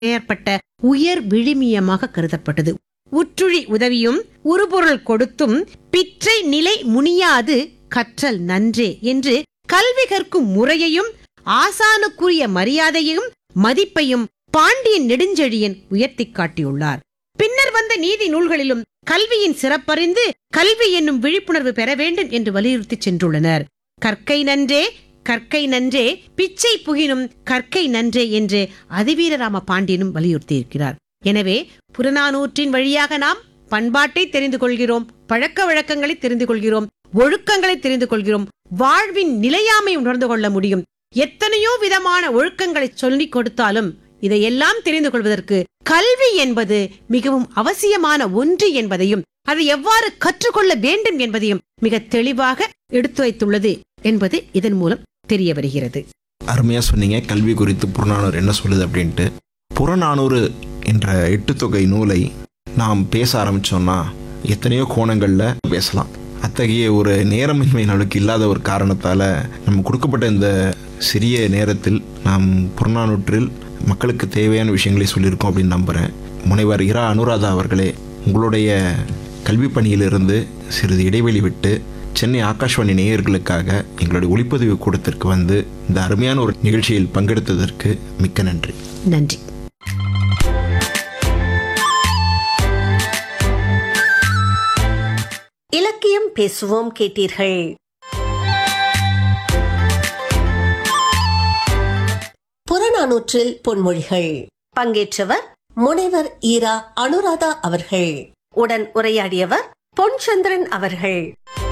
ஏற்பட்ட உயர் விழுமியமாக கருதப்பட்டது உற்றுழி உதவியும் உருபொருள் கொடுத்தும் பிற்றை நிலை முனியாது கற்றல் நன்றே என்று கல்வி கற்கும் முறையையும் ஆசானுக்குரிய மரியாதையையும் மதிப்பையும் பாண்டியன் நெடுஞ்செழியன் உயர்த்திக் காட்டியுள்ளார் பின்னர் வந்த நீதி நூல்களிலும் கல்வியின் சிறப்பறிந்து கல்வி என்னும் விழிப்புணர்வு பெற வேண்டும் என்று வலியுறுத்தி சென்றுள்ளனர் கற்கை நன்றே கற்கை நன்றே பிச்சை புகினும் கற்கை நன்றே என்று அதிவீரராம பாண்டியனும் வலியுறுத்தியிருக்கிறார் எனவே புறநானூற்றின் வழியாக நாம் பண்பாட்டை தெரிந்து கொள்கிறோம் பழக்க வழக்கங்களை தெரிந்து கொள்கிறோம் ஒழுக்கங்களை தெரிந்து கொள்கிறோம் வாழ்வின் நிலையாமை உணர்ந்து கொள்ள முடியும் எத்தனையோ விதமான ஒழுக்கங்களை சொல்லிக் கொடுத்தாலும் இதையெல்லாம் தெரிந்து கொள்வதற்கு கல்வி என்பது மிகவும் அவசியமான ஒன்று என்பதையும் அதை எவ்வாறு கற்றுக்கொள்ள வேண்டும் என்பதையும் மிக தெளிவாக எடுத்துரைத்துள்ளது என்பது இதன் மூலம் தெரிய வருகிறது அருமையாக சொன்னீங்க கல்வி குறித்து புறநானூறு என்ன சொல்லுது அப்படின்ட்டு புறநானூறு என்ற எட்டுத்தொகை நூலை நாம் பேச ஆரம்பித்தோம்னா எத்தனையோ கோணங்களில் பேசலாம் அத்தகைய ஒரு நேரமின்மை நம்மளுக்கு இல்லாத ஒரு காரணத்தால் நம்ம கொடுக்கப்பட்ட இந்த சிறிய நேரத்தில் நாம் புறநானூற்றில் மக்களுக்கு தேவையான விஷயங்களை சொல்லியிருக்கோம் அப்படின்னு நம்புகிறேன் முனைவர் இரா அனுராதா அவர்களே உங்களுடைய கல்வி பணியிலிருந்து சிறிது இடைவெளி விட்டு சென்னை ஆகாஷ்வாணி நேயர்களுக்காக எங்களுடைய ஒளிப்பதிவு கூடத்திற்கு வந்து இந்த அருமையான ஒரு நிகழ்ச்சியில் பங்கெடுத்ததற்கு மிக்க நன்றி நன்றி இலக்கியம் பேசுவோம் கேட்டீர்கள் புறநானூற்றில் பொன்மொழிகள் பங்கேற்றவர் முனைவர் ஈரா அனுராதா அவர்கள் உடன் உரையாடியவர் பொன்சந்திரன் அவர்கள்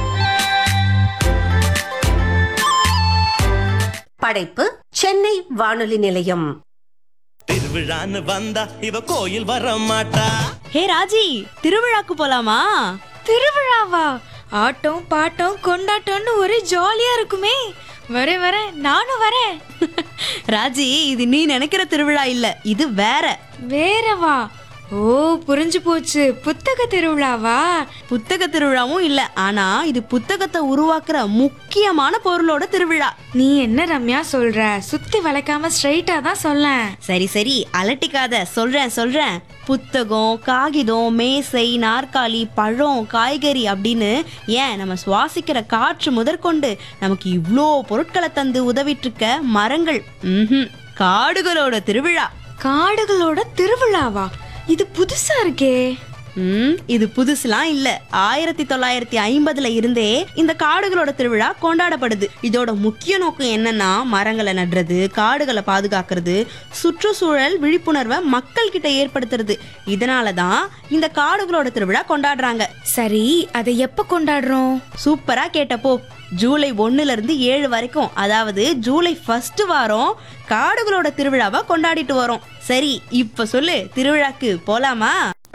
படைப்பு சென்னை வானொலி நிலையம் திருவிழான்னு வந்தா இவ கோயில் வர மாட்டா ஹே ராஜி திருவிழாக்கு போலாமா திருவிழாவா ஆட்டம் பாட்டம் கொண்டாட்டம்னு ஒரே ஜாலியா இருக்குமே வரேன் வரேன் நானும் வரேன் ராஜி இது நீ நினைக்கிற திருவிழா இல்ல இது வேற வேறவா ஓ புரிஞ்சு போச்சு புத்தக திருவிழாவா புத்தக திருவிழாவும் இல்ல ஆனா இது புத்தகத்தை உருவாக்குற முக்கியமான பொருளோட திருவிழா நீ என்ன ரம்யா சொல்ற சுத்தி வளைக்காம ஸ்ட்ரைட்டா தான் சொல்லேன் சரி சரி அலட்டிக்காத சொல்றேன் சொல்றேன் புத்தகம் காகிதம் மேசை நாற்காலி பழம் காய்கறி அப்படின்னு ஏன் நம்ம சுவாசிக்கிற காற்று முதற்கொண்டு நமக்கு இவ்ளோ பொருட்களை தந்து உதவிட்டு இருக்க மரங்கள் ம்ஹும், காடுகளோட திருவிழா காடுகளோட திருவிழாவா இது புதுசா இருக்கே ம் இது புதுசுலாம் இல்ல ஆயிரத்தி தொள்ளாயிரத்தி ஐம்பதுல இருந்தே இந்த காடுகளோட திருவிழா கொண்டாடப்படுது இதோட முக்கிய நோக்கம் என்னன்னா மரங்களை நடுறது காடுகளை பாதுகாக்கிறது சுற்றுச்சூழல் விழிப்புணர்வை மக்கள் கிட்ட ஏற்படுத்துறது இதனால தான் இந்த காடுகளோட திருவிழா கொண்டாடுறாங்க சரி அதை எப்ப கொண்டாடுறோம் சூப்பரா கேட்டப்போ ஜூலை ஒண்ணுல இருந்து ஏழு வரைக்கும் அதாவது ஜூலை ஃபர்ஸ்ட் வாரம் காடுகளோட திருவிழாவை கொண்டாடிட்டு வரோம் சரி இப்ப சொல்லு திருவிழாக்கு போலாமா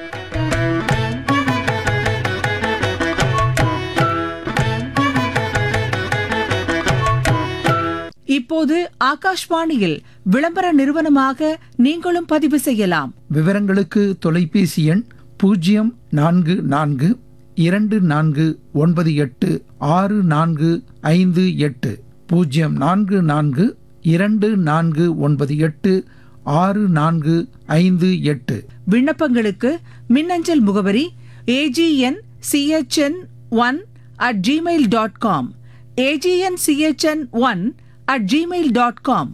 இப்போது ஆகாஷ்வாணியில் விளம்பர நிறுவனமாக நீங்களும் பதிவு செய்யலாம் விவரங்களுக்கு தொலைபேசி எண் பூஜ்ஜியம் நான்கு நான்கு இரண்டு நான்கு ஒன்பது எட்டு ஆறு நான்கு ஐந்து எட்டு பூஜ்ஜியம் நான்கு நான்கு இரண்டு நான்கு ஒன்பது எட்டு ஆறு நான்கு ஐந்து எட்டு விண்ணப்பங்களுக்கு மின்னஞ்சல் முகவரி AGN CHN one at gmail dot com AGN CHN one at gmail dot com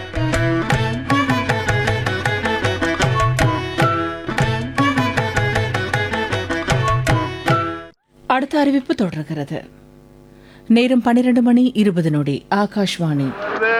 அடுத்த அறிவிப்பு தொடர்கிறது நேரம் பன்னிரண்டு மணி இருபது நொடி ஆகாஷ்வாணி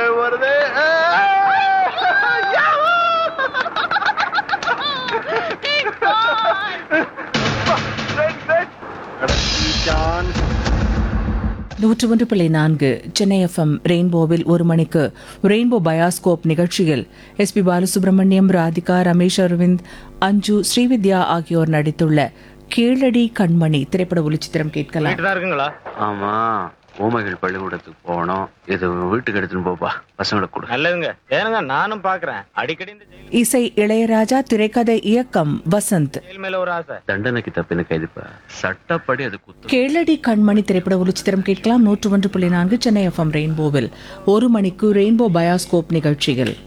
நூற்று ஒன்று புள்ளி நான்கு சென்னை எஃப்எம் ரெயின்போவில் ஒரு மணிக்கு ரெயின்போ பயாஸ்கோப் நிகழ்ச்சியில் எஸ்பி பாலசுப்ரமணியம் ராதிகா ரமேஷ் அரவிந்த் அஞ்சு ஸ்ரீவித்யா ஆகியோர் நடித்துள்ள கீழடி கண்மணி திரைப்பட ஒளிச்சித்திரம் கேட்கலாம் ஆமா ஊமைகள் பள்ளிக்கூடத்துக்கு போகணும் இது வீட்டுக்கு எடுத்துன்னு போப்பா பசங்களை கூட நல்லதுங்க ஏனுங்க நானும் பாக்குறேன் அடிக்கடி இந்த ஜெயில் இசை இளையராஜா திரைக்கதை இயக்கம் வசந்த் ஜெயில் மேல ஒரு ஆசை தண்டனைக்கு தப்பின கைதுப்பா சட்டப்படி அது குத்து கேளடி கண்மணி திரைப்பட ஒளிச்சித்திரம் கேட்கலாம் நூற்று ஒன்று புள்ளி நான்கு சென்னை எஃப்எம் ரெயின்போவில் ஒரு மணிக்கு ரெயின்போ பயாஸ்கோப் நிகழ்ச்சியில்